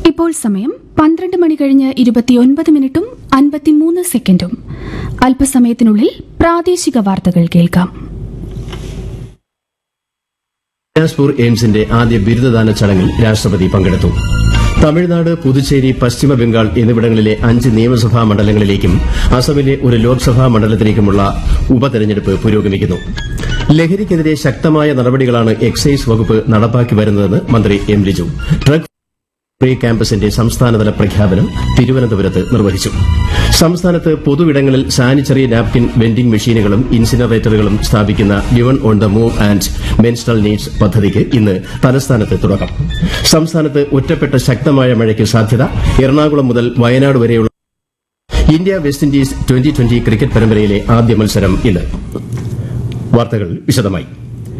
ഇപ്പോൾ സമയം പന്ത്രണ്ട് മണി കഴിഞ്ഞ് ഇരുപത്തിയൊൻപത് മിനിറ്റും അൻപത്തിമൂന്ന് സെക്കൻഡും അല്പസമയത്തിനുള്ളിൽ പ്രാദേശിക വാർത്തകൾ കേൾക്കാം ബിലാസ്പൂർ എയിംസിന്റെ ആദ്യ ബിരുദദാന ചടങ്ങിൽ രാഷ്ട്രപതി പങ്കെടുത്തു തമിഴ്നാട് പുതുച്ചേരി പശ്ചിമ ബംഗാൾ എന്നിവിടങ്ങളിലെ അഞ്ച് നിയമസഭാ മണ്ഡലങ്ങളിലേക്കും അസമിലെ ഒരു ലോക്സഭാ മണ്ഡലത്തിലേക്കുമുള്ള ഉപതെരഞ്ഞെടുപ്പ് പുരോഗമിക്കുന്നു ലഹരിക്കെതിരെ ശക്തമായ നടപടികളാണ് എക്സൈസ് വകുപ്പ് നടപ്പാക്കി വരുന്നതെന്ന് മന്ത്രി എം ലിജു ഡ്രഗ് ഫ്രീ ക്യാമ്പസിന്റെ സംസ്ഥാനതല പ്രഖ്യാപനം തിരുവനന്തപുരത്ത് നിർവഹിച്ചു സംസ്ഥാനത്ത് പൊതുവിടങ്ങളിൽ സാനിറ്ററി നാപ്കിൻ വെൻഡിംഗ് മെഷീനുകളും ഇൻസിനറേറ്ററുകളും സ്ഥാപിക്കുന്ന given on the move and menstrual needs പദ്ധതിക്ക് ഇന്ന് തലസ്ഥാനത്ത് തുടക്കം സംസ്ഥാനത്ത് ഒറ്റപ്പെട്ട ശക്തമായ മഴയ്ക്ക് സാധ്യത എറണാകുളം മുതൽ വയനാട് വരെയുള്ള India West Indies twenty twenty cricket പരമ്പരയിലെ ആദ്യ മത്സരം ഇന്ന് വാർത്തകൾ വിശദമായി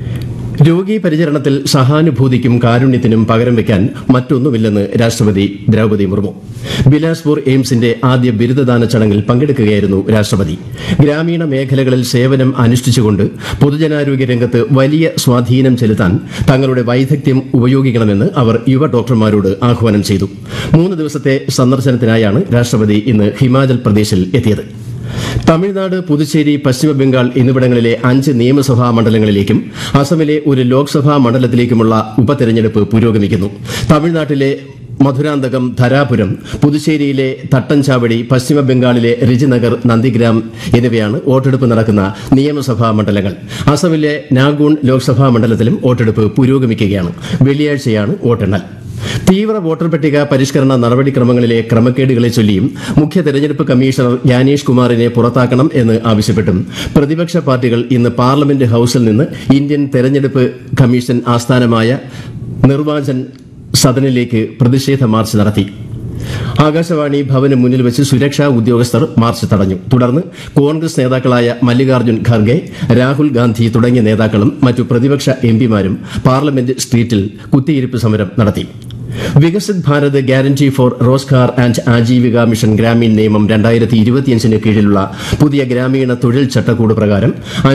രോഗീ പരിചരണത്തിൽ സഹാനുഭൂതിക്കും കാരുണ്യത്തിനും പകരം വയ്ക്കാൻ മറ്റൊന്നുമില്ലെന്ന് രാഷ്ട്രപതി ദ്രൌപതി മുർമു ബിലാസ്പൂർ എയിംസിന്റെ ആദ്യ ബിരുദദാന ചടങ്ങിൽ പങ്കെടുക്കുകയായിരുന്നു രാഷ്ട്രപതി ഗ്രാമീണ മേഖലകളിൽ സേവനം അനുഷ്ഠിച്ചുകൊണ്ട് പൊതുജനാരോഗ്യ രംഗത്ത് വലിയ സ്വാധീനം ചെലുത്താൻ തങ്ങളുടെ വൈദഗ്ധ്യം ഉപയോഗിക്കണമെന്ന് അവർ യുവ ഡോക്ടർമാരോട് ആഹ്വാനം ചെയ്തു മൂന്ന് ദിവസത്തെ സന്ദർശനത്തിനായാണ് രാഷ്ട്രപതി ഇന്ന് ഹിമാചൽ പ്രദേശിൽ എത്തിയത് തമിഴ്നാട് പുതുച്ചേരി പശ്ചിമ ബംഗാൾ എന്നിവിടങ്ങളിലെ അഞ്ച് നിയമസഭാ മണ്ഡലങ്ങളിലേക്കും അസമിലെ ഒരു ലോക്സഭാ മണ്ഡലത്തിലേക്കുമുള്ള ഉപതെരഞ്ഞെടുപ്പ് പുരോഗമിക്കുന്നു തമിഴ്നാട്ടിലെ മധുരാന്തകം ധരാപുരം പുതുച്ചേരിയിലെ തട്ടഞ്ചാവടി പശ്ചിമ ബംഗാളിലെ റിജിനഗർ നന്ദിഗ്രാം എന്നിവയാണ് വോട്ടെടുപ്പ് നടക്കുന്ന നിയമസഭാ മണ്ഡലങ്ങൾ അസമിലെ നാഗൂൺ ലോക്സഭാ മണ്ഡലത്തിലും വോട്ടെടുപ്പ് പുരോഗമിക്കുകയാണ് വെള്ളിയാഴ്ചയാണ് വോട്ടെണ്ണൽ തീവ്ര വോട്ടർ പട്ടിക പരിഷ്കരണ നടപടിക്രമങ്ങളിലെ ക്രമക്കേടുകളെ ചൊല്ലിയും മുഖ്യ തെരഞ്ഞെടുപ്പ് കമ്മീഷണർ ജ്ഞാനേഷ് കുമാറിനെ പുറത്താക്കണം എന്ന് ആവശ്യപ്പെട്ടും പ്രതിപക്ഷ പാർട്ടികൾ ഇന്ന് പാർലമെന്റ് ഹൌസിൽ നിന്ന് ഇന്ത്യൻ തെരഞ്ഞെടുപ്പ് കമ്മീഷൻ ആസ്ഥാനമായ നിർവാചൻ സദനിലേക്ക് പ്രതിഷേധ മാർച്ച് നടത്തി ആകാശവാണി ഭവന് മുന്നിൽ വെച്ച് സുരക്ഷാ ഉദ്യോഗസ്ഥർ മാർച്ച് തടഞ്ഞു തുടർന്ന് കോൺഗ്രസ് നേതാക്കളായ മല്ലികാർജ്ജുൻ ഖാർഗെ രാഹുൽ ഗാന്ധി തുടങ്ങിയ നേതാക്കളും മറ്റു പ്രതിപക്ഷ എംപിമാരും പാർലമെന്റ് സ്ട്രീറ്റിൽ കുത്തിയിരിപ്പ് സമരം നടത്തി Viksit Bharat guarantee for Rozgar and Ajeevika mission Gramin നിയമം രണ്ടായിരത്തി ഇരുപത്തിയഞ്ചിന് കീഴിലുള്ള പുതിയ ഗ്രാമീണ തൊഴിൽ ചട്ടക്കൂട് പ്രകാരം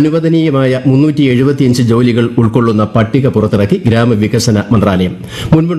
അനുവദനീയമായ മുന്നൂറ്റി എഴുപത്തിയഞ്ച് ജോലികൾ ഉൾക്കൊള്ളുന്ന പട്ടിക പുറത്തിറക്കി ഗ്രാമവികസന മന്ത്രാലയം മുൻപ്